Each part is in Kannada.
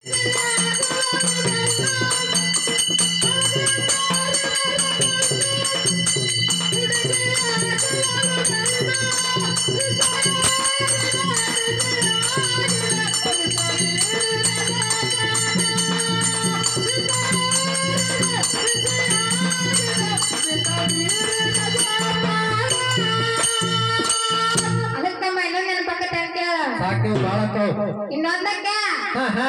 ಅದಕ್ಕೆ ತಮ್ಮ ಇನ್ನೊಂದು ನೆನಪಾಕತ್ತೆ ಅಂತ ಹೇಳ ಸಾಕು ಬಾಳ ಆತಾವ್. ಇನ್ನೊಂದಕ್ಕೆ ಹಾ ಹಾ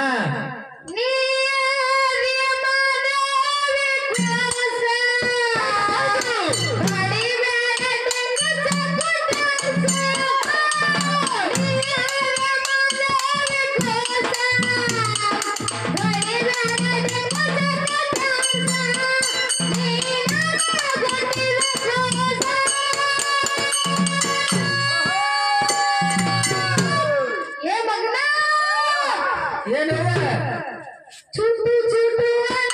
ಏ ಮಗನ ಏನು ಚುಟು ಚುಟು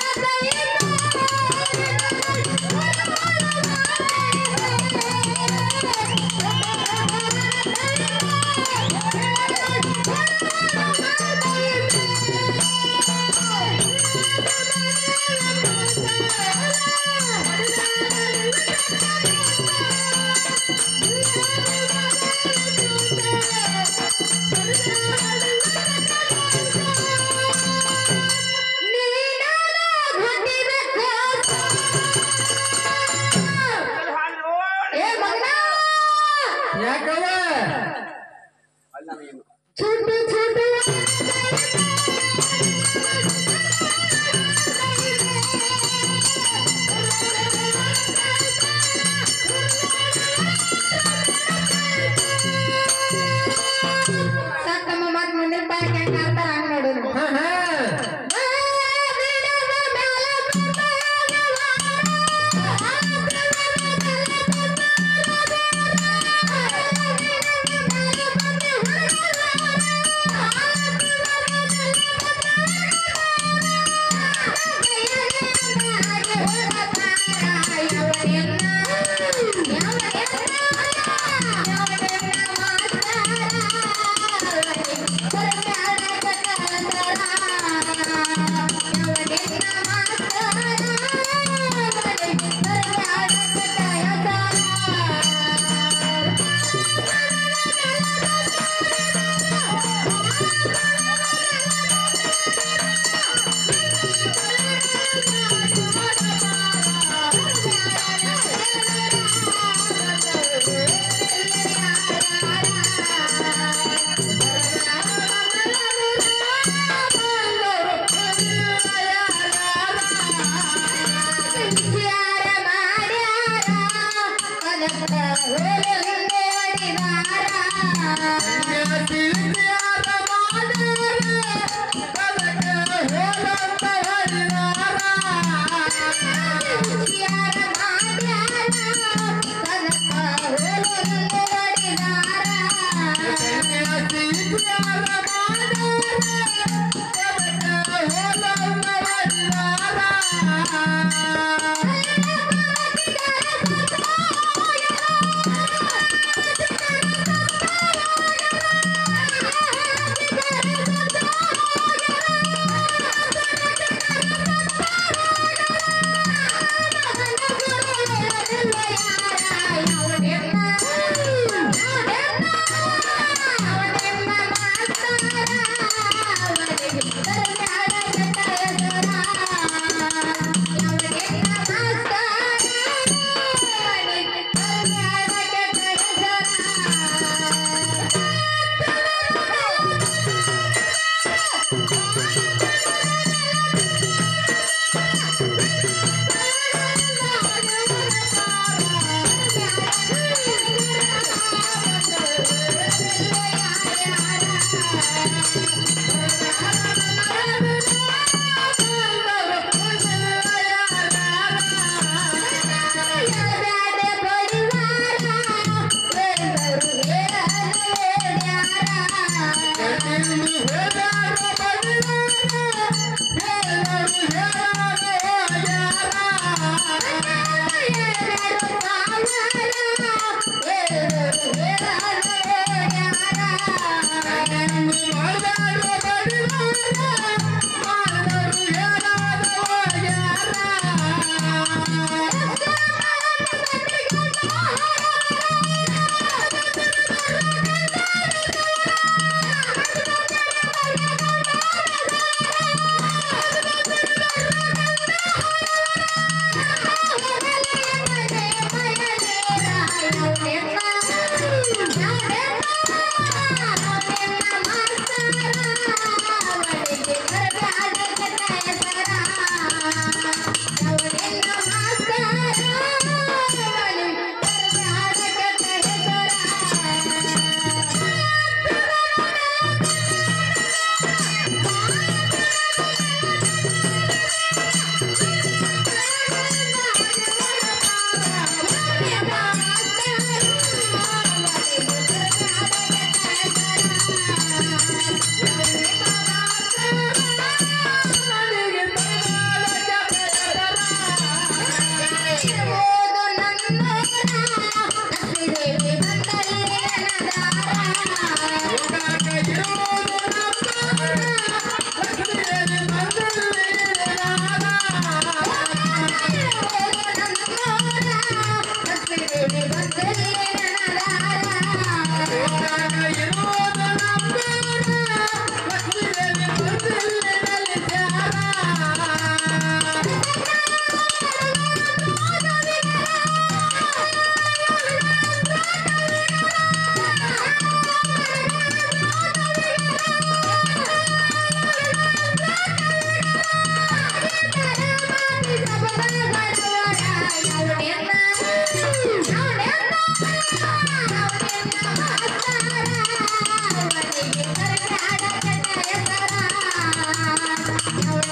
ಏ ಮಗನ ಯಾಕವ ಚುಟು ಚುಟು ಸಾಕಮ್ಮ ಮತ್ ಮುಂದಿನ ಪಾಯಕ್ ಹೆಂಗ್ ಆಡ್ತಾರ ಹಂಗ್ ನೋಡುನು ಹಾ ಹಾ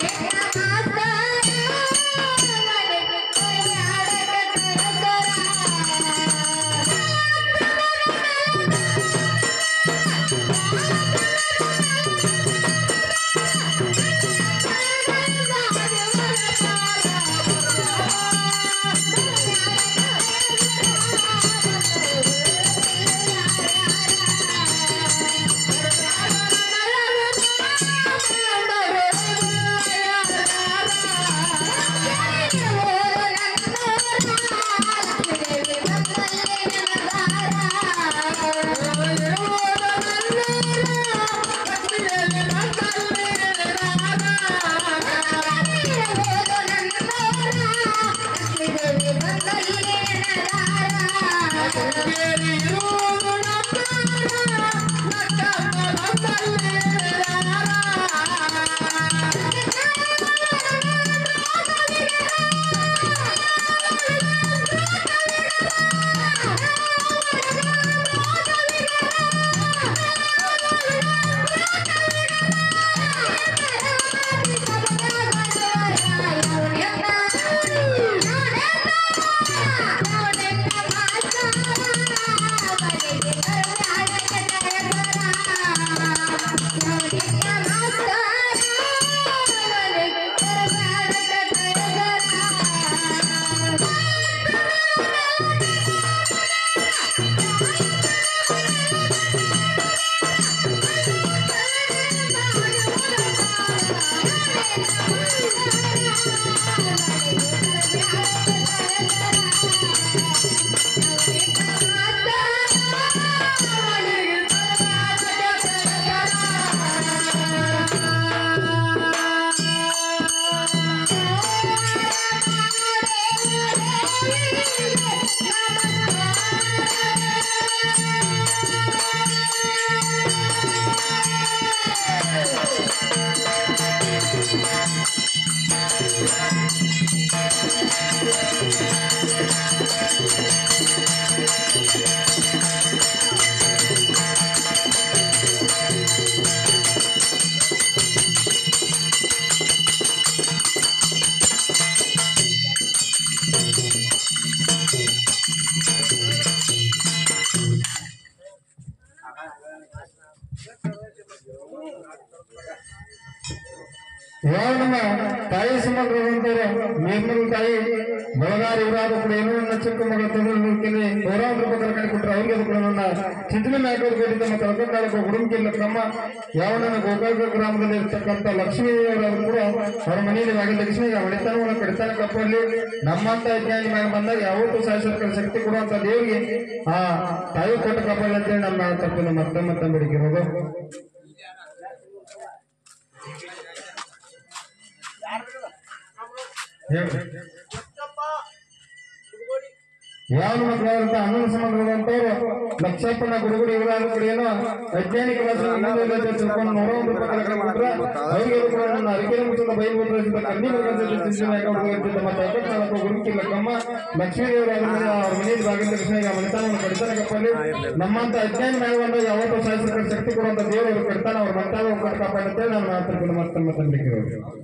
ಇವಾಗ ನಮ್ಮ ತಾಯಿ ಸಮಗ್ರವಂತರು ನಿರ್ಮಲ ತಾಯಿ ಬೆಳಗಾರಿ ಇವರಾದ ಕೂಡ ಏನೋ ನನ್ನ ಚಿಕ್ಕ ಮಗಳ ತೊಂದರೆ ನೂರಾರು ರೂಪಾಯಿ ಕಡೆ ಕೊಟ್ಟರೆ ಅವ್ರಿಗೆ ಅದು ಕೂಡ ನನ್ನ ಚಿಂತನೆ ನಾಯಕರು ಕೊಟ್ಟಿದ್ದ ಮತ್ತು ಅಲ್ಕೊಂಡಾಳಕ ಹುಡುಕಿಲ್ಲ ಕ್ರಮ ಯಾವ ನನ್ನ ಗೋಕಾಕ ಗ್ರಾಮದಲ್ಲಿ ಇರ್ತಕ್ಕಂಥ ಲಕ್ಷ್ಮೀ ಅವರಾದ್ರು ಕೂಡ ಅವರ ಮನೆಯಲ್ಲಿ ಆಗಿ ಲಕ್ಷ್ಮಿ ಹೊಡಿತಾನ ಕಡಿತಾನ ಕಪ್ಪಲ್ಲಿ ನಮ್ಮಂತ ವಿಜ್ಞಾನಿ ಮೇಲೆ ಬಂದಾಗ ಯಾವತ್ತೂ ಸಾಯಿಸೋಕೆ ಶಕ್ತಿ ಕೊಡುವಂತ ದೇವರಿಗೆ ಆ ತಾಯಿ ಕೊಟ್ಟ ಕಪ್ಪಲ್ಲಿ ಅಂತೇಳಿ ನಮ್ಮ ತಪ್ಪನ್ನು ಮತ್ತೆ ಮತ್ತೆ ಬೇಡಿಕಿರೋದು ಹೇಳಿ ಯಾವ ಮಕ್ಕಳಾದಂತ ಹನ್ನೊಂದು ಸಂಬಂಧವಾದಂತವ್ರು ಲಕ್ಷಪ್ಪನ ಗುರುಗುಡಿ ಇವರಾದ ಕೂಡ ಏನೋ ವೈಜ್ಞಾನಿಕ ಭಾಷೆ ಇನ್ನೊಂದು ಇಲ್ಲ ಅಂತ ತಿಳ್ಕೊಂಡು ನೂರೊಂದು ರೂಪಾಯಿ ಕಡೆ ಕೊಟ್ರೆ ಅವರಿಗೆ ಕೂಡ ನನ್ನ ಅರಿಕೆರೆ ಮುಚ್ಚದ ಬೈಲ್ ಬಿಟ್ಟರೆ ಕಣ್ಣಿ ಚಿಂತನೆ ಹಾಕೊಂಡಿರ್ತಿದ್ದ ಮತ್ತೆ ಐವತ್ತು ನಾಲ್ಕು ಗುರುಕಿಲ್ಲ ಕಮ್ಮ ಲಕ್ಷ್ಮೀ ದೇವರ ಅವ್ರ ಮನೆಯಲ್ಲಿ ಭಾಗದ ಕೃಷ್ಣಗೆ ಮನೆತಾನವನ್ನು ಕಡಿತಾನ ಕಪ್ಪಲ್ಲಿ ನಮ್ಮಂತ ಅಜ್ಞಾನಿ ಮೇಲೆ ಬಂದಾಗ ಯಾವತ್ತೂ ಸಾಯಿಸಕ್ಕೆ ಶಕ್ತಿ ಕೊಡುವಂತ ದೇವರು ಅವ್ರು ಕಡಿತಾನ ಅವ್ರ ಮತ್ತಾಗ ಕಾಪಾಡುತ್ತೆ ನಾನು ಮಾತಾಡ್ಕೊಂಡು ಮತ್ತೆ ಮತ್ತೆ